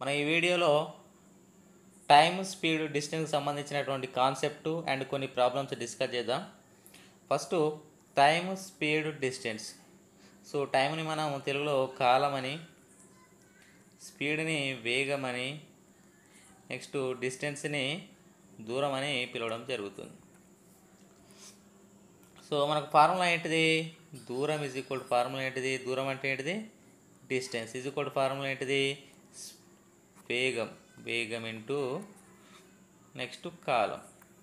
మనం ఈ వీడియోలో టైమ్ స్పీడ్ డిస్టెన్స్కి సంబంధించినటువంటి కాన్సెప్ట్ అండ్ కొన్ని ప్రాబ్లమ్స్ డిస్కస్ చేద్దాం first time speed distance so టైంని మనం తెలుగులో కాలం అని స్పీడ్ని వేగం అని నెక్స్ట్ డిస్టెన్స్ని దూరం అని పిలవడం జరుగుతుంది సో మనకు ఫార్ములా ఏంటిది దూరం ఈజ్ ఈక్వల్ ఫార్ములా ఏంటిది దూరం అంటే ఏంటిది డిస్టెన్స్ ఈజ్ ఈక్వల్ ఫార్ములా ఏంటిది స్- వేగం వేగం ఇంటూ నెక్స్ట్ కాలం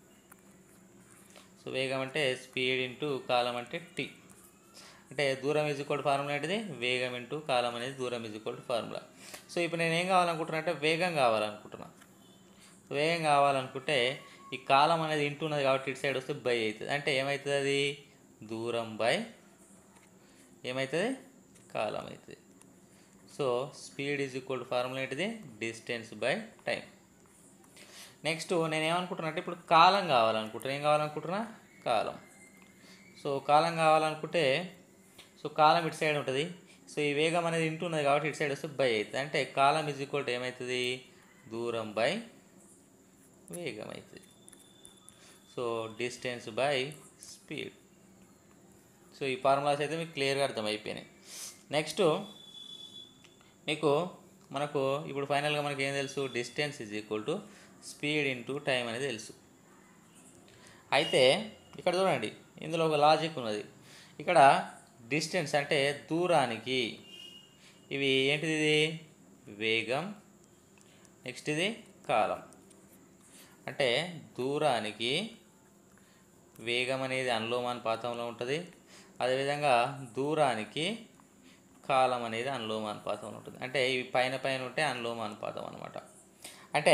సో వేగం అంటే స్పీడ్ ఇంటూ కాలం అంటే టీ అంటే దూరం ఈజ్ ఈక్వల్ ఫార్ములా ఏంటిది వేగం ఇంటూ కాలం అనేది దూరం ఈజ్ ఈక్వల్ ఫార్ములా సో ఇప్పుడు నేను ఏం కావాలనుకుంటున్నా అంటే వేగం కావాలనుకుంటున్నా వేగం కావాలనుకుంటే ఈ కాలం అనేది ఇంటూ ఉన్నది కాబట్టి ఇటు సైడ్ వస్తే బై అవుతుంది అంటే ఏమవుతుంది అది దూరం బై ఏమవుతుంది కాలం అవుతుంది so speed is equal formula ఏంటిది డిస్టెన్స్ బై టైం నెక్స్ట్ నేను ఏమనుకుంటున్నా అంటే ఇప్పుడు కాలం కావాలనుకుంటున్నా ఏం కావాలనుకుంటున్నా కాలం సో కాలం కావాలనుకుంటే సో కాలం ఇటు సైడ్ ఉంటుంది సో ఈ వేగం అనేది ఇంటూ ఉన్నది కాబట్టి ఇటు సైడ్ వస్తే బై అవుతుంది అంటే కాలం ఈజ్ ఈక్వల్ టు ఏమవుతుంది దూరం బై వేగం అవుతుంది so distance by speed so ఈ ఫార్ములాస్ అయితే మీకు క్లియర్గా అర్థమైపోయినాయి నెక్స్ట్ మీకు మనకు ఇప్పుడు ఫైనల్గా మనకి ఏం తెలుసు distance is equal to speed into time అనేది తెలుసు అయితే ఇక్కడ చూడండి ఇందులో ఒక లాజిక్ ఉన్నది ఇక్కడ డిస్టెన్స్ అంటే దూరానికి ఇవి ఏంటిది ఇది వేగం నెక్స్ట్ ఇది కాలం అంటే దూరానికి వేగం అనేది అనులోమానుపాతంలో ఉంటుంది అదేవిధంగా దూరానికి కాలం అనేది అనులోమానుపాతంలో ఉంటుంది అంటే ఇవి పైన పైన ఉంటే అనులోమానుపాతం అనమాట అంటే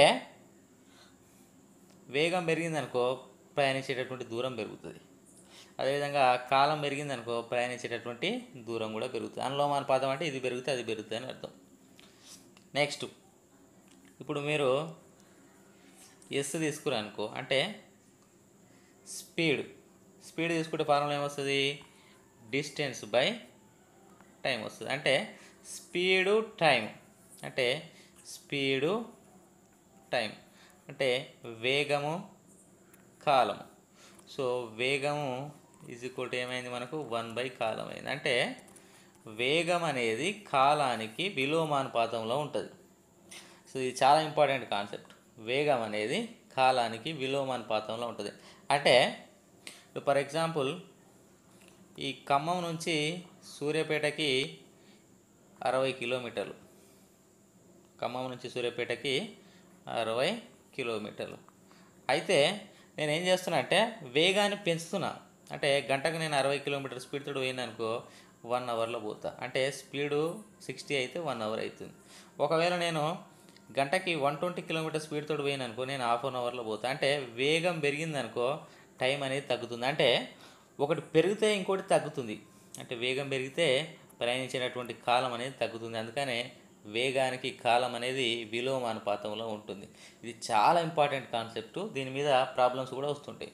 వేగం పెరిగిందనుకో ప్రయాణించేటటువంటి దూరం పెరుగుతుంది అదేవిధంగా కాలం పెరిగిందనుకో ప్రయాణించేటటువంటి దూరం కూడా పెరుగుతుంది అనులోమానుపాతం అంటే ఇది పెరిగితే అది పెరుగుతుంది అని అర్థం నెక్స్ట్ ఇప్పుడు మీరు ఎస్ తీసుకురా అనుకో అంటే స్పీడ్ స్పీడ్ తీసుకుంటే ఫార్ములా ఏమొస్తుంది డిస్టెన్స్ బై టైం వస్తుంది అంటే స్పీడు టైం అంటే స్పీడు టైం అంటే వేగము కాలము సో వేగము ఈజ్ ఈక్వల్ టు ఏమైంది మనకు వన్ బై కాలం అయింది అంటే వేగం అనేది కాలానికి విలోమానుపాతంలో ఉంటుంది సో ఇది చాలా ఇంపార్టెంట్ కాన్సెప్ట్ వేగం అనేది కాలానికి విలోమానుపాతంలో ఉంటుంది అంటే ఫర్ ఎగ్జాంపుల్ ఈ ఖమ్మం నుంచి సూర్యాపేటకి అరవై కిలోమీటర్లు ఖమ్మం నుంచి సూర్యాపేటకి అరవై కిలోమీటర్లు అయితే నేను ఏం చేస్తున్నా అంటే వేగాన్ని పెంచుతున్నా అంటే గంటకు నేను అరవై కిలోమీటర్ స్పీడ్ తోటి పోయింది అనుకో వన్ అవర్లో పోతా అంటే స్పీడు సిక్స్టీ అయితే వన్ అవర్ అవుతుంది ఒకవేళ నేను గంటకి వన్ ట్వంటీ కిలోమీటర్ స్పీడ్ తోటి పోయిన అనుకో నేను హాఫ్ అన్ అవర్లో పోతా అంటే వేగం పెరిగింది అనుకో టైం అనేది తగ్గుతుంది అంటే ఒకటి పెరిగితే ఇంకోటి తగ్గుతుంది అంటే వేగం పెరిగితే ప్రయాణించేటటువంటి కాలం అనేది తగ్గుతుంది అందుకనే వేగానికి కాలం అనేది విలోమానుపాతంలో ఉంటుంది ఇది చాలా ఇంపార్టెంట్ కాన్సెప్ట్ దీని మీద ప్రాబ్లమ్స్ కూడా వస్తుంటాయి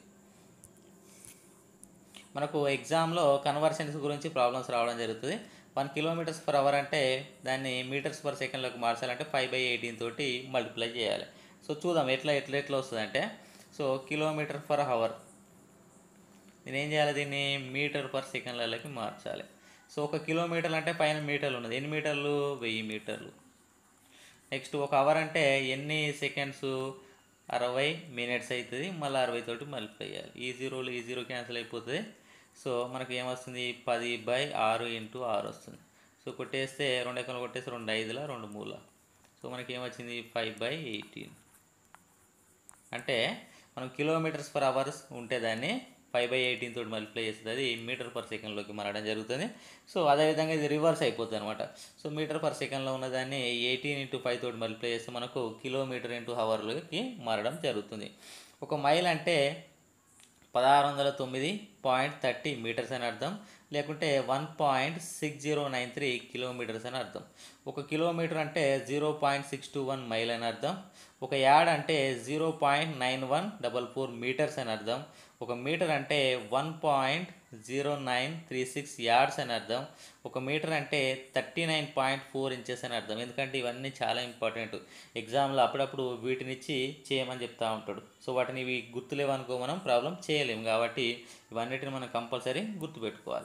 మనకు ఎగ్జామ్లో కన్వర్షన్స్ గురించి ప్రాబ్లమ్స్ రావడం జరుగుతుంది వన్ కిలోమీటర్స్ పర్ అవర్ అంటే దాన్ని మీటర్స్ పర్ సెకండ్లోకి మార్చాలంటే ఫైవ్ బై ఎయిటీన్ తోటి మల్టిప్లై చేయాలి సో చూద్దాం ఎట్లా ఎట్లా ఎట్లా వస్తుందంటే సో కిలోమీటర్ పర్ అవర్ నేను ఏం చేయాలి దీన్ని మీటర్ పర్ సెకండ్లకి మార్చాలి సో ఒక కిలోమీటర్ అంటే పైన మీటర్లు ఉన్నది ఎన్ని మీటర్లు వెయ్యి మీటర్లు నెక్స్ట్ ఒక అవర్ అంటే ఎన్ని సెకండ్స్ అరవై మినిట్స్ అవుతుంది మళ్ళీ అరవై తోటి మల్టిప్లై చేయాలి ఈ జీరోలు ఈ జీరో క్యాన్సిల్ అయిపోతుంది సో మనకు ఏమొస్తుంది పది బై ఆరు ఇంటూ ఆరు వస్తుంది సో కొట్టేస్తే రెండు ఎకరాలు కొట్టేస్తే రెండు ఐదుల రెండు మూల సో మనకి ఏమొచ్చింది ఫైవ్ బై ఎయిటీన్ అంటే మనం కిలోమీటర్స్ పర్ అవర్స్ ఉంటే దాన్ని ఫైవ్ బై ఎయిటీన్ తోటి మల్టిప్లై చేస్తుంది అది మీటర్ పర్ సెకండ్లోకి మారడం జరుగుతుంది సో అదేవిధంగా ఇది రివర్స్ అయిపోతుంది అనమాట సో మీటర్ పర్ సెకండ్లో ఉన్నదాన్ని ఎయిటీన్ ఇంటూ ఫైవ్ తోటి మల్టిప్లై చేస్తే మనకు కిలోమీటర్ ఇంటూ హవర్లోకి మారడం జరుగుతుంది ఒక మైల్ అంటే పదహారు వందల తొమ్మిది పాయింట్ థర్టీ మీటర్స్ అని అర్థం లేకుంటే one point six zero nine three kilometres అని అర్థం ఒక కిలోమీటర్ అంటే zero point six two one mile అని అర్థం ఒక యాడ్ అంటే zero point nine one double four metres అని అర్థం ఒక మీటర్ అంటే one point zero nine three six yards అని అర్థం ఒక మీటర్ అంటే thirty nine point four inches అని అర్థం ఎందుకంటే ఇవన్నీ చాలా ఇంపార్టెంట్ ఎగ్జామ్లో అప్పుడప్పుడు వీటిని ఇచ్చి చేయమని చెప్తా ఉంటాడు సో వాటిని ఇవి గుర్తులేవనుకో మనం ప్రాబ్లం చేయలేము కాబట్టి ఇవన్నిటిని మనం కంపల్సరీ గుర్తుపెట్టుకోవాలి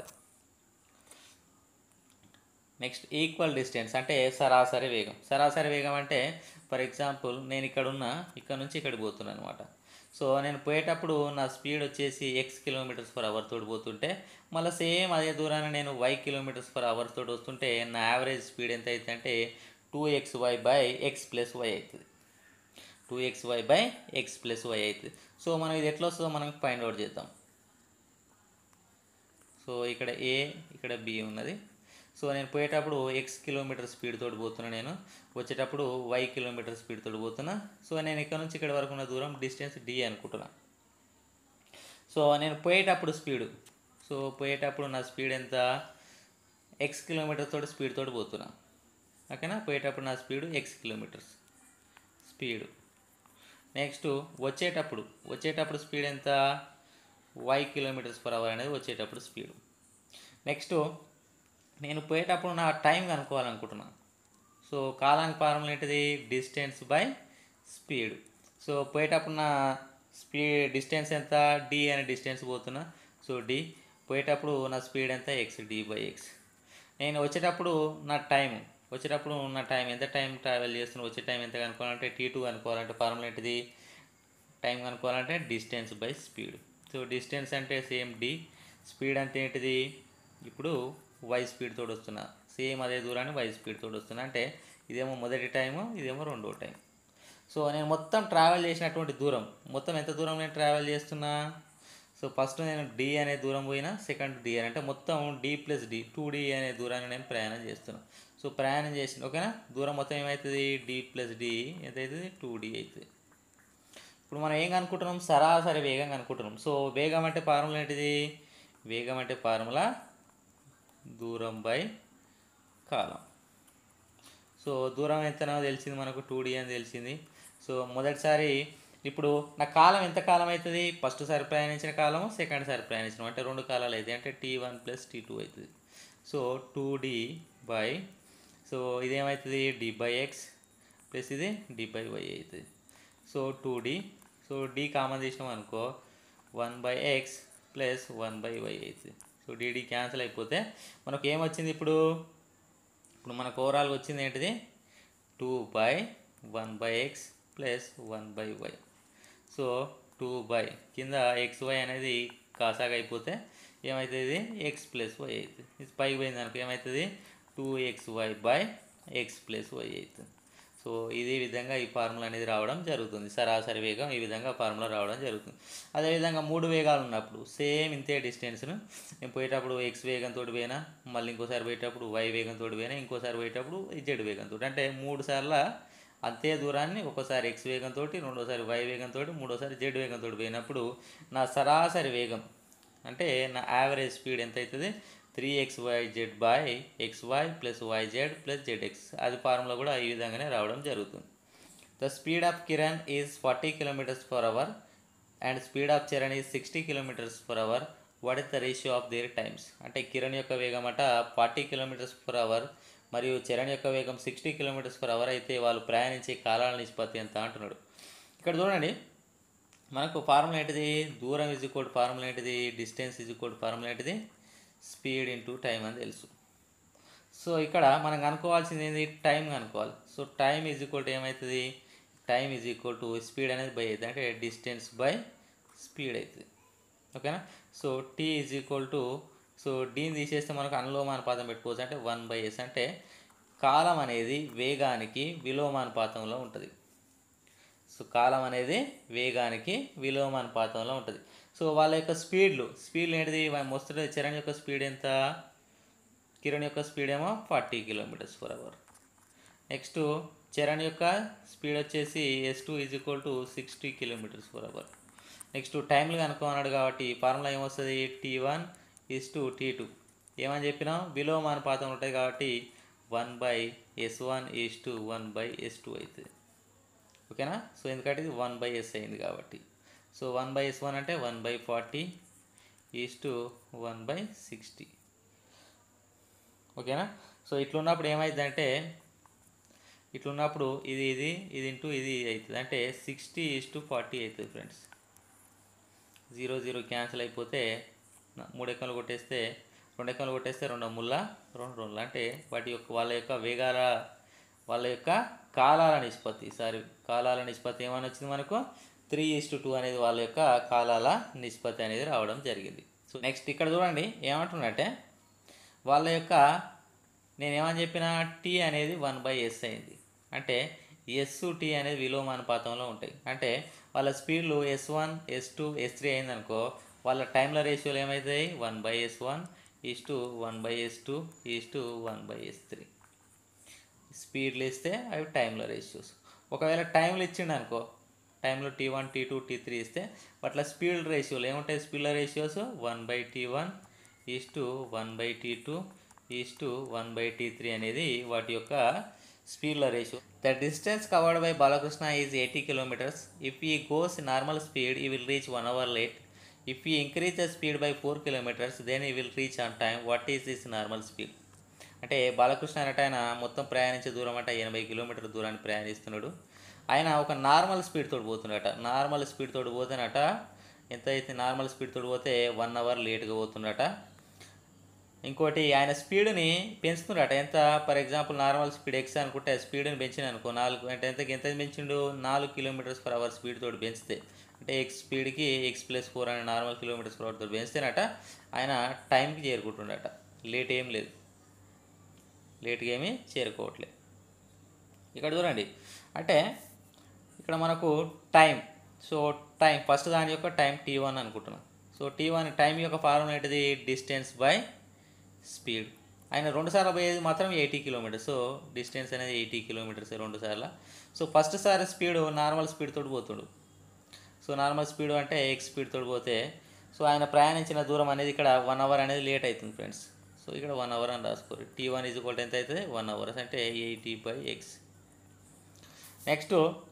నెక్స్ట్ ఈక్వల్ డిస్టెన్స్ అంటే సరాసరి వేగం సరాసరి వేగం అంటే ఫర్ ఎగ్జాంపుల్ నేను ఇక్కడ ఉన్న ఇక్కడ నుంచి ఇక్కడికి పోతున్నాను అనమాట సో నేను పోయేటప్పుడు నా స్పీడ్ వచ్చేసి ఎక్స్ కిలోమీటర్స్ పర్ అవర్ తోటి పోతుంటే మళ్ళీ సేమ్ అదే దూరాన్ని నేను వై కిలోమీటర్స్ పర్ అవర్ తోటి వస్తుంటే నా యావరేజ్ స్పీడ్ ఎంత అవుతుంది అంటే two X Y by X plus Y అవుతుంది two X Y by X plus Y అవుతుంది సో మనం ఇది ఎట్లా వస్తుందో మనం ఫైండ్ అవుట్ చేద్దాం సో ఇక్కడ ఏ ఇక్కడ బి ఉన్నది సో నేను పోయేటప్పుడు ఎక్స్ కిలోమీటర్ స్పీడ్ తోటి పోతున్నా నేను వచ్చేటప్పుడు వై కిలోమీటర్ స్పీడ్ తోటి పోతున్నా సో నేను ఇక్కడ నుంచి ఇక్కడ వరకు ఉన్న దూరం డిస్టెన్స్ డి అనుకుంటున్నా సో నేను పోయేటప్పుడు స్పీడు సో పోయేటప్పుడు నా స్పీడ్ ఎంత ఎక్స్ కిలోమీటర్ తోటి స్పీడ్ తోటి పోతున్నా ఓకేనా పోయేటప్పుడు నా speed X kilometres speed next వచ్చేటప్పుడు వచ్చేటప్పుడు స్పీడ్ ఎంత వై కిలోమీటర్స్ పర్ అవర్ అనేది వచ్చేటప్పుడు స్పీడ్ నెక్స్ట్ నేను పోయేటప్పుడు నా టైం కనుక్కోవాలనుకుంటున్నా సో కాలానికి ఫార్ములా ఏంటిది డిస్టెన్స్ బై స్పీడ్ సో పోయేటప్పుడు నా స్పీడ్ డిస్టెన్స్ ఎంత డి అనే డిస్టెన్స్ పోతున్నా సో డి పోయేటప్పుడు నా స్పీడ్ ఎంత ఎక్స్ డి బై ఎక్స్ నేను వచ్చేటప్పుడు నా టైం వచ్చేటప్పుడు నా టైం ఎంత టైం ట్రావెల్ చేస్తున్నా వచ్చే టైం ఎంత కనుక్కోవాలంటే టీ టూ కనుక్కోవాలంటే ఫార్ములా ఏంటిది టైం కనుక్కోవాలంటే distance by speed so distance అంటే సేమ్ డి స్పీడ్ అంటే ఏంటిది ఇప్పుడు వై స్పీడ్ తోటి వస్తున్నా సేమ్ అదే దూరాన్ని వై స్పీడ్ తోటి వస్తున్నా అంటే ఇదేమో మొదటి టైము ఇదేమో రెండో టైం సో నేను మొత్తం ట్రావెల్ చేసినటువంటి దూరం మొత్తం ఎంత దూరం నేను ట్రావెల్ చేస్తున్నా సో ఫస్ట్ నేను డి అనే దూరం పోయినా సెకండ్ డి అని అంటే మొత్తం D plus D two D అనే దూరాన్ని నేను ప్రయాణం చేస్తున్నాను సో ప్రయాణం చేసిన ఓకేనా దూరం మొత్తం ఏమవుతుంది డి ప్లస్ డి ఎంత అవుతుంది టూ డి అవుతుంది ఇప్పుడు మనం ఏం కనుక్కుంటున్నాం సరాసరి వేగం కనుక్కుంటున్నాం సో వేగం అంటే ఫార్ములా ఏంటిది వేగం అంటే ఫార్ములా దూరం బై కాలం సో దూరం ఎంతనో తెలిసింది మనకు టూ డి అని తెలిసింది సో మొదటిసారి ఇప్పుడు నా కాలం ఎంత కాలం అవుతుంది ఫస్ట్ సారి ప్రయాణించిన కాలం సెకండ్ సారి ప్రయాణించిన అంటే రెండు కాలాలు అవుతాయి అంటే T one plus T two అవుతుంది so two D by so ఇదేమవుతుంది డి బై ఎక్స్ ప్లస్ ఇది డి బై వై అవుతుంది so two D so D common తీసినాం అనుకో one by X plus one by Y అవుతుంది సో డిడి క్యాన్సిల్ అయిపోతే మనకు ఏమొచ్చింది ఇప్పుడు ఇప్పుడు మనకు ఓవరాల్గా వచ్చింది ఏంటిది two by one by X plus one by Y so two by కింద ఎక్స్ వై అనేది కాసాగా అయిపోతే ఏమవుతుంది ఎక్స్ ప్లస్ వై అవుతుంది ఇది పైకి పోయింది అనుకో ఏమవుతుంది two X Y by X plus Y అవుతుంది సో ఇదే విధంగా ఈ ఫార్ములా అనేది రావడం జరుగుతుంది సరాసరి వేగం ఈ విధంగా ఫార్ములా రావడం జరుగుతుంది అదేవిధంగా మూడు వేగాలు ఉన్నప్పుడు సేమ్ ఇంతే డిస్టెన్స్ను నేను పోయేటప్పుడు ఎక్స్ వేగంతో పోయినా మళ్ళీ ఇంకోసారి పోయేటప్పుడు వై వేగంతో పోయినా ఇంకోసారి పోయేటప్పుడు జెడ్ వేగంతో అంటే మూడు సార్ల అంతే దూరాన్ని ఒకసారి ఎక్స్ వేగంతో రెండోసారి వై వేగంతో మూడోసారి జెడ్ వేగంతో పోయినప్పుడు నా సరాసరి వేగం అంటే నా యావరేజ్ స్పీడ్ ఎంత అవుతుంది three X Y Z by X Y plus Y Z plus Z X అది ఫార్ములా కూడా ఈ విధంగానే రావడం జరుగుతుంది the speed of Kiran is forty kilometres per hour and speed of Charan is sixty kilometres per hour what is the ratio of their times అంటే కిరణ్ యొక్క వేగం అట ఫార్టీ కిలోమీటర్స్ పర్ అవర్ మరియు చరణ్ యొక్క వేగం సిక్స్టీ కిలోమీటర్స్ పర్ అవర్ అయితే వాళ్ళు ప్రయాణించే కాలాల నిష్పత్తి ఎంత అంటున్నాడు ఇక్కడ చూడండి మనకు ఫార్ములా ఏంటిది దూరం ఈజ్ ఈక్వల్ ఫార్ములా ఏంటిది డిస్టెన్స్ ఈజ్ ఈక్వల్ ఫార్ములా ఏంటిది స్పీడ్ ఇంటూ టైం అని తెలుసు సో ఇక్కడ మనం కనుక్కోవాల్సింది ఏంది టైం కనుక్కోవాలి so time is equal to ఏమవుతుంది time is equal to speed అనేది బై అవుతుంది అంటే డిస్టెన్స్ బై స్పీడ్ అవుతుంది ఓకేనా so T is equal to so డీని తీసేస్తే మనకు అనులోమానుపాతం పెట్టుకోవచ్చు అంటే వన్ బై ఎస్ అంటే కాలం అనేది వేగానికి విలోమానుపాతంలో ఉంటుంది సో కాలం అనేది వేగానికి విలోమానుపాతంలో ఉంటుంది సో వాళ్ళ యొక్క స్పీడ్లు స్పీడ్లు ఏంటిది వస్తున్న చరణ్ యొక్క స్పీడ్ ఎంత కిరణ్ యొక్క స్పీడ్ ఏమో forty kilometres per hour next Charan యొక్క స్పీడ్ వచ్చేసి S two is equal to sixty kilometres per hour next టైంలు కనుక్కున్నాడు కాబట్టి ఫార్ములా ఏమొస్తుంది T one is to T two ఏమని చెప్పినాం విలోమానుపాతం ఉంటుంది కాబట్టి one by S one is to one by S two అవుతుంది ఓకేనా సో ఎందుకంటే ఇది వన్ బై ఎస్ అయింది కాబట్టి so one by S one అంటే one by forty is to one by sixty ఓకేనా సో ఇట్లున్నప్పుడు ఏమైందంటే ఇట్లున్నప్పుడు ఇది ఇది ఇది ఇంటూ ఇది అవుతుంది అంటే సిక్స్టీ ఈజ్ టు ఫార్టీ అవుతుంది ఫ్రెండ్స్ జీరో జీరో క్యాన్సిల్ అయిపోతే నా- మూడు ఎక్కలు కొట్టేస్తే రెండు ఎక్కలు కొట్టేస్తే రెండు ముళ్ళ రెండు రెండు అంటే వాటి యొక్క వాళ్ళ యొక్క వేగాల వాళ్ళ యొక్క కాలాల నిష్పత్తి సారీ కాలాల నిష్పత్తి ఏమని వచ్చింది మనకు త్రీ ఈస్ టు టూ అనేది వాళ్ళ యొక్క కాలాల నిష్పత్తి అనేది రావడం జరిగింది సో నెక్స్ట్ ఇక్కడ చూడండి ఏమంటున్నట్టే వాళ్ళ యొక్క నేను ఏమని చెప్పిన టీ అనేది వన్ బై ఎస్ అయింది అంటే ఎస్ టీ అనేది విలోమానుపాతంలో ఉంటాయి అంటే వాళ్ళ స్పీడ్లు S one S two S three అయిందనుకో వాళ్ళ టైంల రేషియోలు ఏమవుతాయి one by S one is to one by S two is to one by S three స్పీడ్లు ఇస్తే అవి టైంల రేషియోస్ ఒకవేళ టైంలు ఇచ్చిండు అనుకో టైంలో T one T two T three ఇస్తే అట్లా స్పీడ్ రేషియోలు ఏముంటాయి స్పీడ్ల ratios one by T one is to one by T two is to one by tea three అనేది వాటి యొక్క స్పీడ్ల ratio the distance covered by Balakrishna is eighty kilometres if he goes normal speed he will reach one hour late if he increase the speed by four kilometres then he will reach on time what is this normal speed అంటే బాలకృష్ణ అనేట ఆయన మొత్తం ప్రయాణించే దూరం అంటే ఎనభై kilometre దూరాన్ని ప్రయాణిస్తున్నాడు ఆయన ఒక నార్మల్ స్పీడ్ తోటి పోతున్నాడట నార్మల్ స్పీడ్ తోటి పోతేనట ఎంత అయితే నార్మల్ స్పీడ్ తోటి పోతే వన్ అవర్ లేట్గా పోతుండట ఇంకోటి ఆయన స్పీడ్ని పెంచుతున్నాడట ఎంత for example normal speed X అనుకుంటే స్పీడ్ని పెంచిన అనుకో నాలుగు అంటే ఎంత ఎంత పెంచిండు నాలుగు కిలోమీటర్స్ పర్ అవర్ స్పీడ్ తోటి పెంచితే అంటే ఎక్స్ స్పీడ్కి ఎక్స్ ప్లస్ ఫోర్ అనే నార్మల్ కిలోమీటర్స్ పర్ అవర్ తోటి పెంచితేనట ఆయన టైంకి చేరుకుంటుండట లేట్ ఏం లేదు లేట్గా ఏమీ చేరుకోవట్లేదు ఇక్కడ చూడండి అంటే ఇక్కడ మనకు టైం సో టైం ఫస్ట్ దాని యొక్క టైం టీ వన్ అనుకుంటున్నాం సో టీ వన్ టైం యొక్క ఫార్ములా ఏంటిది డిస్టెన్స్ బై స్పీడ్ ఆయన రెండు సార్లు పోయేది మాత్రం ఎయిటీ కిలోమీటర్స్ సో డిస్టెన్స్ అనేది ఎయిటీ కిలోమీటర్స్ రెండు సార్లు సో ఫస్ట్ సారి స్పీడ్ నార్మల్ స్పీడ్ తోటి పోతుండు సో నార్మల్ స్పీడ్ అంటే ఎక్స్ స్పీడ్ తోటి పోతే సో ఆయన ప్రయాణించిన దూరం అనేది ఇక్కడ వన్ అవర్ అనేది లేట్ అవుతుంది ఫ్రెండ్స్ సో ఇక్కడ వన్ అవర్ అని రాసుకోరు టీ వన్ ఈజ్ ఈక్వల్ ఎంత అవుతుంది వన్ అవర్స్ అంటే ఎయిటీ బై ఎక్స్ నెక్స్ట్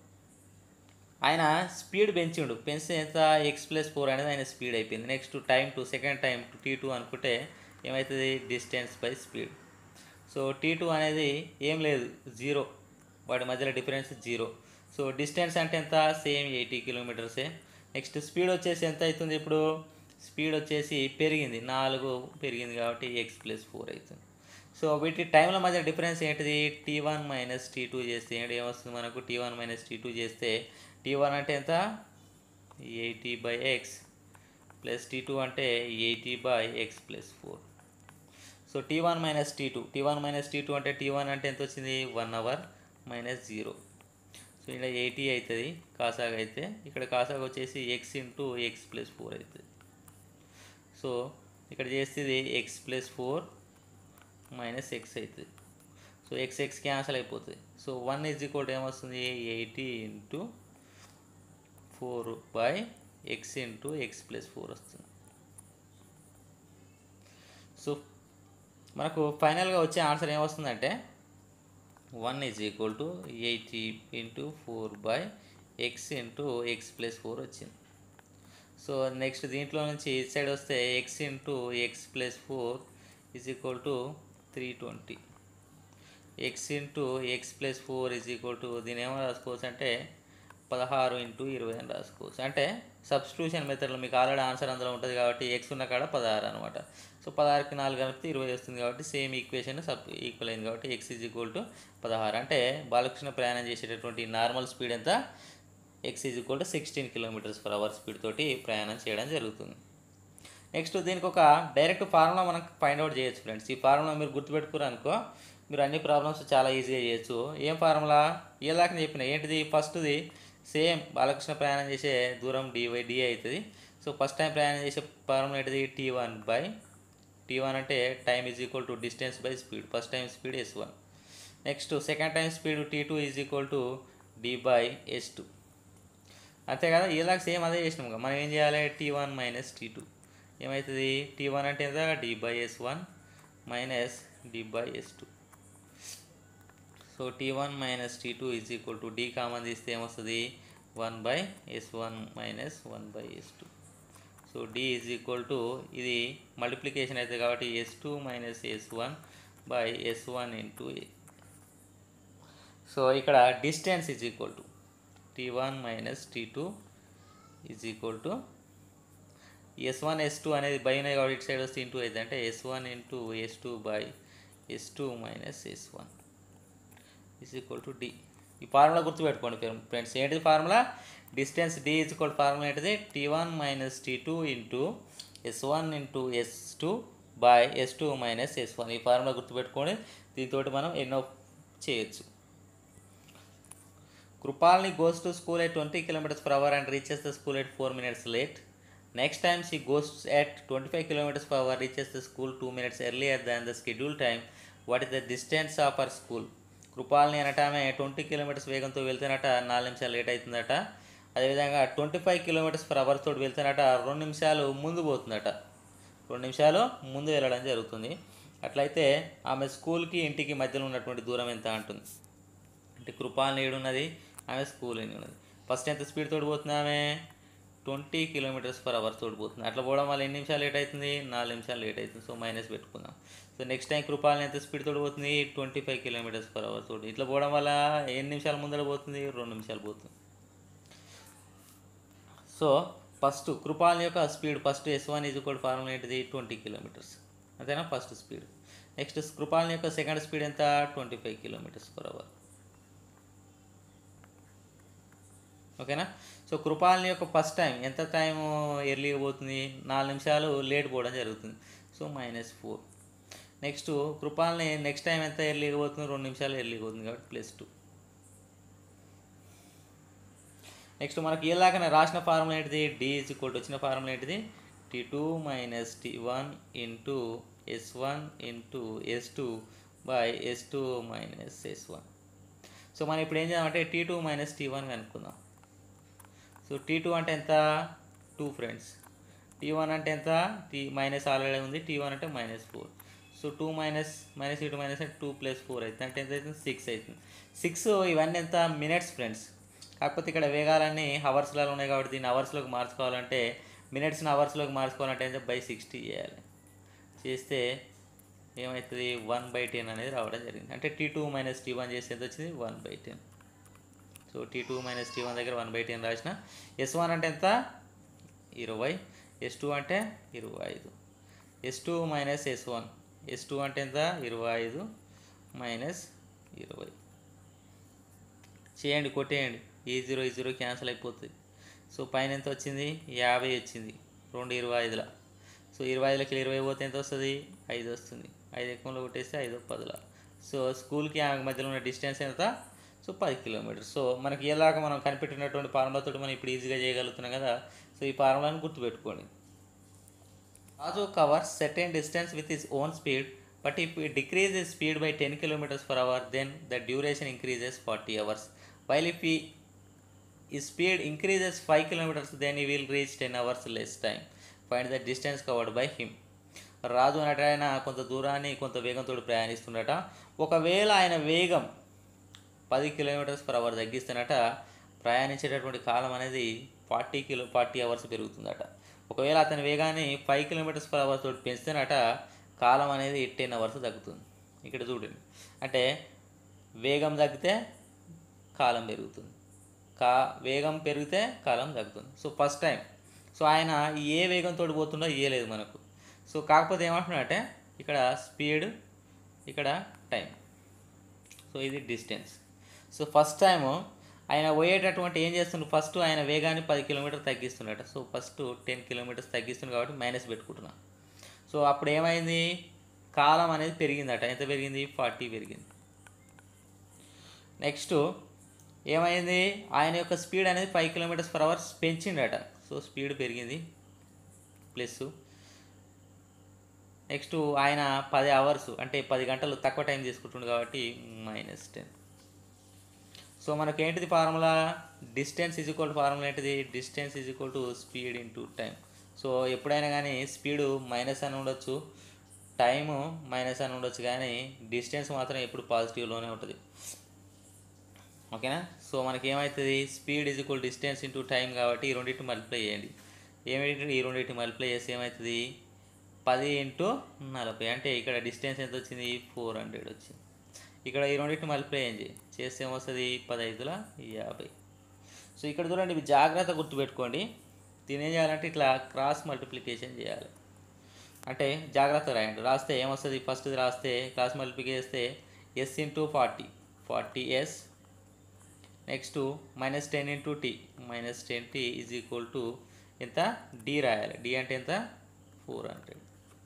ఆయన స్పీడ్ పెంచిండు పెంచితే ఎంత ఎక్స్ ప్లస్ ఫోర్ అనేది ఆయన స్పీడ్ అయిపోయింది next time to second time to T two అనుకుంటే ఏమవుతుంది distance by speed so T two అనేది ఏం లేదు జీరో వాటి మధ్యలో డిఫరెన్స్ జీరో సో డిస్టెన్స్ అంటే ఎంత సేమ్ ఎయిటీ కిలోమీటర్సే నెక్స్ట్ స్పీడ్ వచ్చేసి ఎంత అవుతుంది ఇప్పుడు స్పీడ్ వచ్చేసి పెరిగింది నాలుగు పెరిగింది కాబట్టి ఎక్స్ ప్లస్ ఫోర్ అవుతుంది సో వీటి టైంల మధ్య డిఫరెన్స్ ఏంటిది T one minus T two చేస్తే ఏంటి ఏమొస్తుంది మనకు T one minus T two చేస్తే టీ వన్ అంటే ఎంత eighty by X plus T two అంటే eighty by X plus four so T one minus T two T one minus T two అంటే T one అంటే ఎంత వచ్చింది one hour minus zero so ఇక్కడ eighty అవుతుంది కాసాగా అయితే ఇక్కడ కాసాగా వచ్చేసి X into X plus four అవుతుంది సో ఇక్కడ చేస్తే X plus four minus X అవుతుంది సో ఎక్స్ ఎక్స్ క్యాన్సల్ అయిపోతుంది సో వన్ ఈజ్ ఈక్వల్ ఏమొస్తుంది eighty into four by X into X plus four వస్తుంది సో మనకు ఫైనల్గా వచ్చే ఆన్సర్ ఏమొస్తుందంటే one is equal to eighty into four by X into X plus four వచ్చింది so next దీంట్లో నుంచి ఇటు సైడ్ వస్తే X into X plus four is equal to three twenty X into X plus four is equal to దీని ఏమో రాసుకోవచ్చు అంటే పదహారు ఇంటూ ఇరవై అని రాసుకోవచ్చు అంటే సబ్స్టిట్యూషన్ మెథడ్లో మీకు ఆల్రెడీ ఆన్సర్ అందులో ఉంటుంది కాబట్టి ఎక్స్ ఉన్న కాడ పదహారు అనమాట సో పదహారుకి నాలుగు కలిపితే ఇరవై వస్తుంది కాబట్టి సేమ్ ఈక్వేషన్ సబ్ ఈక్వల్ అయింది కాబట్టి ఎక్స్ ఈజ్ ఈక్వల్ టు పదహారు అంటే బాలకృష్ణ ప్రయాణం చేసేటటువంటి నార్మల్ స్పీడ్ ఎంత X is equal to sixteen kilometres per hour speed తోటి ప్రయాణం చేయడం జరుగుతుంది నెక్స్ట్ దీనికి ఒక డైరెక్ట్ ఫార్ములా మనం ఫైండ్ అవుట్ చేయొచ్చు ఫ్రెండ్స్ ఈ ఫార్ములా మీరు గుర్తుపెట్టుకున్నారు అనుకో మీరు అన్ని ప్రాబ్లమ్స్ చాలా ఈజీగా చేయొచ్చు ఏం ఫార్ములా ఏలాగా చెప్పిన ఏంటిది ఫస్ట్ది సేమ్ బాలకృష్ణ ప్రయాణం చేసే దూరం డి బై డి అవుతుంది సో ఫస్ట్ టైం ప్రయాణం చేసే ఫార్ములా ఏంటిది T one by T one అంటే time is equal to distance by speed first time speed S one next second time speed T two is equal to D by S two అంతే కదా ఇలాగ same అదే చేసినాం కదా మనం ఏం చేయాలి T one minus T two ఏమవుతుంది టీ వన్ అంటే ఎంత D by S one minus D by S two so T one minus T two is equal to D common తీస్తే ఏమొస్తుంది one by S one minus one by S two so D is equal to ఇది multiplication అవుతుంది కాబట్టి S two minus S one by S one into A so ఇక్కడ distance is equal to tea one minus T two is equal to S one S two అనేది by ఉన్నాయి కాబట్టి ఇటు side వస్తే into అయితే అంటే S one into S two by S two minus S one is equal to D ఈ formula గుర్తుపెట్టుకోండి friends ఏంటిది formula distance D is equal formula ఏంటిది T one minus T two into S one into S two by S two minus S one ఈ formula గుర్తుపెట్టుకోండి దీంతో మనం ఎన్నో చేయొచ్చు Krupalni goes to school at 20 kilometers per hour and reaches the school at 4 minutes late. Next time she goes at 25 kilometers per hour, reaches the school 2 minutes earlier than the scheduled time. What is the distance of her school? కృపాల్ని అనట ఆమె twenty kilometres వేగంతో వెళ్తున్నట నాలుగు నిమిషాలు late అవుతుందట అదేవిధంగా twenty five kilometres per hour తోటి వెళ్తున్నట రెండు నిమిషాలు ముందు పోతుందట రెండు నిమిషాలు ముందు వెళ్ళడం జరుగుతుంది అట్లయితే ఆమె స్కూల్కి ఇంటికి మధ్యలో ఉన్నటువంటి దూరం ఎంత అంటుంది అంటే కృపాలని ఏడున్నది ఆమె స్కూల్ అని ఉన్నది ఫస్ట్ ఎంత స్పీడ్ తోటి పోతుంది ఆమె ట్వంటీ కిలోమీటర్స్ పర్ అవర్ తోటి పోతుంది అట్లా పోవడం వల్ల ఎన్ని నిమిషాలు లేట్ అవుతుంది నాలుగు నిమిషాలు లేట్ అవుతుంది సో మైనస్ పెట్టుకుందాం సో నెక్స్ట్ టైం కృపాలని ఎంత స్పీడ్ తోటి పోతుంది twenty five kilometres per hour తోటి ఇట్లా పోవడం వల్ల ఎన్ని నిమిషాల ముందర పోతుంది రెండు నిమిషాలు పోతుంది సో ఫస్ట్ కృపాలని యొక్క speed first S one is equal formula ఏంటిది ట్వంటీ కిలోమీటర్స్ అంతేనా ఫస్ట్ స్పీడ్ నెక్స్ట్ కృపాలని యొక్క సెకండ్ స్పీడ్ ఎంత twenty five kilometres per hour ఓకేనా సో కృపాలని యొక్క ఫస్ట్ టైం ఎంత టైం ఎర్లీగా పోతుంది నాలుగు నిమిషాలు లేట్ పోవడం జరుగుతుంది సో మైనస్ ఫోర్ నెక్స్ట్ కృపాలని నెక్స్ట్ టైం ఎంత ఎర్లీగా పోతుంది రెండు నిమిషాలు ఎర్లీగా పోతుంది కాబట్టి ప్లస్ టూ నెక్స్ట్ మనకి ఇలాగనే రాసిన ఫార్ములా ఏంటిది డి ఈజ్ ఈక్వల్ వచ్చిన ఫార్ములా ఏంటిది T two minus T one into S one into S two by S two minus S one so మనం ఇప్పుడు ఏం చేద్దామంటే T two minus T one కనుక్కుందాం సో టీ టూ అంటే ఎంత టూ ఫ్రెండ్స్ టీ వన్ అంటే ఎంత టీ మైనస్ ఆల్రెడీ ఉంది టీ వన్ అంటే minus four so two minus minus two minus అంటే టూ ప్లస్ ఫోర్ అవుతుంది అంటే ఎంత అవుతుంది సిక్స్ అవుతుంది సిక్స్ ఇవన్నీ ఎంత మినిట్స్ ఫ్రెండ్స్ కాకపోతే ఇక్కడ వేగాలన్నీ హవర్స్లలో ఉన్నాయి కాబట్టి దీన్ని అవర్స్లోకి మార్చుకోవాలంటే మినిట్స్ని అవర్స్లోకి మార్చుకోవాలంటే ఎంత బై సిక్స్టీ చేయాలి చేస్తే ఏమవుతుంది వన్ బై టెన్ అనేది రావడం జరిగింది అంటే T two minus T one చేస్తే ఎంత వచ్చింది one by ten so T two minus T one దగ్గర వన్ బై టెన్ రాసిన ఎస్ వన్ అంటే ఎంత ఇరవై ఎస్ టూ అంటే ఇరవై ఐదు S two minus S one S two అంటే ఎంత ఇరవై ఐదు మైనస్ ఇరవై చేయండి కొట్టేయండి ఈ జీరో ఈ జీరో క్యాన్సిల్ అయిపోతుంది సో పైన ఎంత వచ్చింది యాభై వచ్చింది రెండు ఇరవై ఐదుల సో ఇరవై ఐదులకి ఇరవై పోతే ఎంత వస్తుంది ఐదు వస్తుంది ఐదు ఎక్కువలో కొట్టేస్తే ఐదు పదుల సో స్కూల్కి ఆమె మధ్యలో ఉన్న డిస్టెన్స్ ఎంత సో పది కిలోమీటర్స్ సో మనకి ఎలాగ మనం కనిపెట్టినటువంటి ఫార్ములాతో మనం ఇప్పుడు ఈజీగా చేయగలుగుతున్నాం కదా సో ఈ ఫార్ములాని గుర్తుపెట్టుకోండి Raju covers certain distance with his own speed but if we decrease his speed by 10 kilometers per hour then the duration increases 40 hours while if he his speed increases 5 kilometers then he will reach 10 hours less time find the distance covered by him Raju అన్నట్టు ఆయన కొంత దూరాన్ని కొంత వేగంతో ప్రయాణిస్తున్నట ఒకవేళ ఆయన వేగం పది కిలోమీటర్స్ పర్ అవర్ తగ్గిస్తున్నట ప్రయాణించేటటువంటి కాలం అనేది ఫార్టీ కిలో ఫార్టీ అవర్స్ పెరుగుతుందట ఒకవేళ అతని వేగాన్ని ఫైవ్ కిలోమీటర్స్ పర్ అవర్ తోటి పెంచుతున్నట కాలం అనేది టెన్ అవర్స్ తగ్గుతుంది ఇక్కడ చూడండి అంటే వేగం తగ్గితే కాలం పెరుగుతుంది కా వేగం పెరిగితే కాలం తగ్గుతుంది సో ఫస్ట్ టైం సో ఆయన ఏ వేగంతో పోతుండో ఇయ్యలేదు మనకు సో కాకపోతే ఏమంటున్నాడంటే ఇక్కడ స్పీడ్ ఇక్కడ టైం సో ఇది డిస్టెన్స్ సో ఫస్ట్ టైము ఆయన పోయేటటువంటి ఏం చేస్తుండు ఫస్ట్ ఆయన వేగాన్ని పది కిలోమీటర్ తగ్గిస్తున్నాడు సో ఫస్ట్ టెన్ కిలోమీటర్స్ తగ్గిస్తుంది కాబట్టి మైనస్ పెట్టుకుంటున్నా సో అప్పుడు ఏమైంది కాలం అనేది పెరిగిందట ఎంత పెరిగింది ఫార్టీ పెరిగింది నెక్స్ట్ ఏమైంది ఆయన యొక్క స్పీడ్ అనేది ఫైవ్ కిలోమీటర్స్ పర్ అవర్స్ పెంచిండట సో స్పీడ్ పెరిగింది ప్లస్ నెక్స్ట్ ఆయన పది అవర్స్ అంటే పది గంటలు తక్కువ టైం తీసుకుంటుండు కాబట్టి మైనస్ టెన్ సో మనకి ఏంటిది formula distance is equal formula ఏంటిది distance is equal to speed into time so ఎప్పుడైనా కానీ స్పీడు మైనస్ అని ఉండొచ్చు టైము మైనస్ అని ఉండొచ్చు కానీ డిస్టెన్స్ మాత్రం ఎప్పుడు పాజిటివ్లోనే ఉంటుంది ఓకేనా సో సో మనకి ఏమవుతుంది speed is equal distance into time కాబట్టి ఈ రెండింటి మల్టిప్లై చేయండి ఏమిటి ఈ రెండింటి మల్టిప్లై చేస్తే ఏమవుతుంది పది ఇంటూ నలభై అంటే ఇక్కడ డిస్టెన్స్ ఎంత వచ్చింది ఫోర్ హండ్రెడ్ వచ్చింది ఇక్కడ ఈ రెండింటిని మల్టిప్లై చేయండి చేస్తే ఏమొస్తుంది పదైదుల యాభై సో ఇక్కడ చూడండి ఇవి జాగ్రత్త గుర్తుపెట్టుకోండి దీని ఏం చేయాలంటే ఇట్లా క్రాస్ మల్టిప్లికేషన్ చేయాలి అంటే జాగ్రత్త రాయండి రాస్తే ఏమొస్తుంది ఫస్ట్ రాస్తే క్రాస్ మల్టిప్లికేషన్ చేస్తే S into forty forty S next minus ten into T minus ten T is equal to ఎంత డి రాయాలి డి అంటే ఎంత ఫోర్ హండ్రెడ్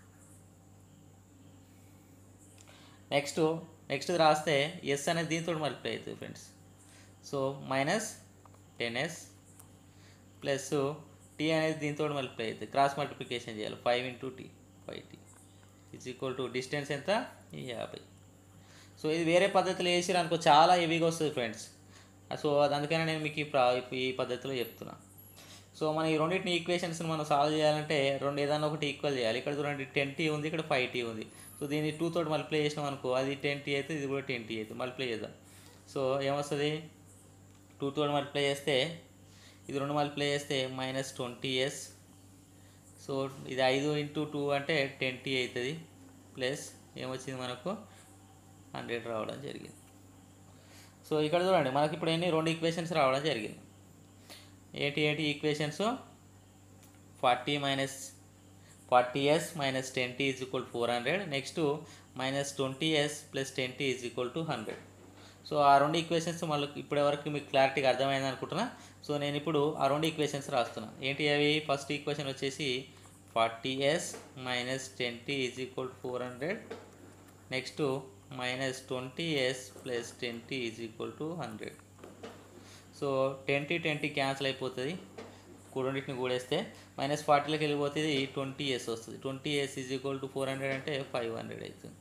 నెక్స్ట్ నెక్స్ట్ రాస్తే ఎస్ అనేది దీంతో మల్టిప్లై అవుతుంది friends so minus ten S plus T అనేది దీంతో మల్టిప్లై అవుతుంది క్రాస్ మల్టిప్లికేషన్ చేయాలి five into T five T is equal to distance ఎంత యాభై సో ఇది వేరే పద్ధతిలో వేసిరు అనుకో చాలా హెవీగా వస్తుంది ఫ్రెండ్స్ సో అది అందుకనే నేను మీకు ఈ ప్రా- ఈ పద్ధతిలో చెప్తున్నా సో మన ఈ రెండింటిని ఈక్వేషన్స్ని మనం సాల్వ్ చేయాలంటే రెండు ఏదైనా ఒకటి ఈక్వల్ చేయాలి ఇక్కడ చూడండి టెన్ టీ ఉంది ఇక్కడ ఫైవ్ టీ ఉంది సో దీన్ని టూ తోటి మల్టిప్లై చేసినాం అనుకో అది టెన్ టీ అయితే ఇది కూడా టెన్ టీ అవుతుంది మల్టిప్లై చేద్దాం సో ఏమొస్తుంది టూ తోటి మల్టిప్లై చేస్తే ఇది రెండు మల్టిప్లై చేస్తే మైనస్ ట్వంటీ ఎస్ సో ఇది ఐదు ఇంటూ టూ అంటే టెన్ టీ అవుతుంది ప్లస్ ఏమొచ్చింది మనకు హండ్రెడ్ రావడం జరిగింది సో ఇక్కడ చూడండి మనకి ఇప్పుడు ఎన్ని రెండు ఈక్వేషన్స్ రావడం జరిగింది ఏంటి ఏంటి equations forty minus forty S minus ten T is equal four hundred next minus twenty S plus ten T is equal to hundred so ఆ రెండు ఈక్వేషన్స్ మళ్ళీ ఇప్పటి వరకు మీకు క్లారిటీగా అర్థమైంది అనుకుంటున్నా సో నేను ఇప్పుడు ఆ రెండు ఈక్వేషన్స్ రాస్తున్నా ఏంటి అవి ఫస్ట్ ఈక్వేషన్ వచ్చేసి forty S minus ten T is equal four hundred next minus twenty S plus ten T is equal to hundred so ten T ten T cancel అయిపోతుంది రెండింటిని కూడేస్తే మైనస్ ఫార్టీలోకి వెళ్ళిపోతుంది ట్వంటీ ఎస్ వస్తుంది twenty S is equal to four hundred అంటే five hundred అవుతుంది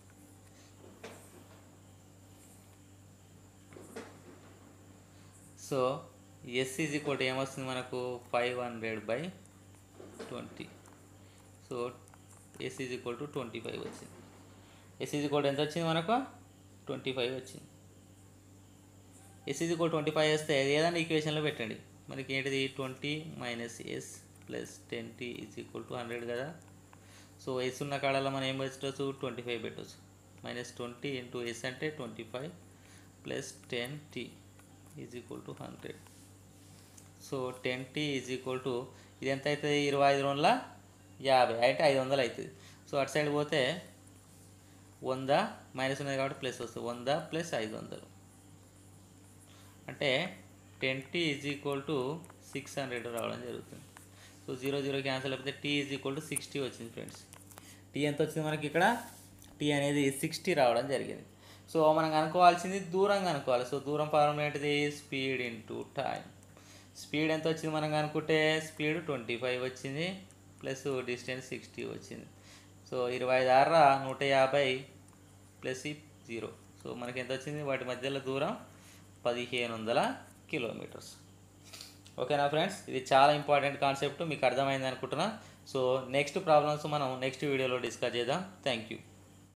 so S is equal to ఏమొస్తుంది మనకు five hundred by twenty so S is equal to twenty five వచ్చింది ఎస్ ఈజ్ ఈక్వల్ ఎంత వచ్చింది మనకు ట్వంటీ ఫైవ్ వచ్చింది S is equal twenty five వేస్తే ఏదైనా ఈక్వేషన్లో పెట్టండి మనకి ఏంటిది twenty minus S plus ten T is equal to hundred కదా సో ఎస్ ఉన్న కాడలో మనం ఏం పెట్టవచ్చు ట్వంటీ ఫైవ్ పెట్టవచ్చు మైనస్ ట్వంటీ ఇంటూ ఎస్ అంటే twenty five plus ten T is equal to hundred so ten T is equal to ఇది ఎంత అవుతుంది ఇరవై ఐదు రోజుల యాభై అంటే ఐదు వందలు అవుతుంది సో అటు సైడ్ పోతే వంద మైనస్ ఉన్నది కాబట్టి ప్లస్ వస్తుంది వంద ప్లస్ ఐదు వందలు అంటే ten T is equal to six hundred రావడం జరుగుతుంది సో జీరో జీరో క్యాన్సిల్ అయిపోతే T is equal to sixty వచ్చింది ఫ్రెండ్స్ టీ ఎంత వచ్చింది మనకి ఇక్కడ టీ అనేది సిక్స్టీ రావడం జరిగింది సో మనం కనుక్కోవాల్సింది దూరం కనుక్కోవాలి సో దూరం ఫార్ములా ఏంటిది స్పీడ్ ఇంటూ టైం స్పీడ్ ఎంత వచ్చింది మనం కనుక్కుంటే స్పీడ్ ట్వంటీ ఫైవ్ వచ్చింది ప్లస్ డిస్టెన్స్ సిక్స్టీ వచ్చింది సో ఇరవై ఐదు ఆరు నూట యాభై ప్లస్ ఈ జీరో సో మనకి ఎంత వచ్చింది వాటి మధ్యలో దూరం పదిహేను వందల కిలోమీటర్స్ ఓకేనా ఫ్రెండ్స్ ఇది చాలా ఇంపార్టెంట్ కాన్సెప్ట్ మీకు అర్థమైంది అనుకుంటున్నా సో నెక్స్ట్ ప్రాబ్లమ్స్ మనం నెక్స్ట్ వీడియోలో డిస్కస్ చేద్దాం థ్యాంక్ యూ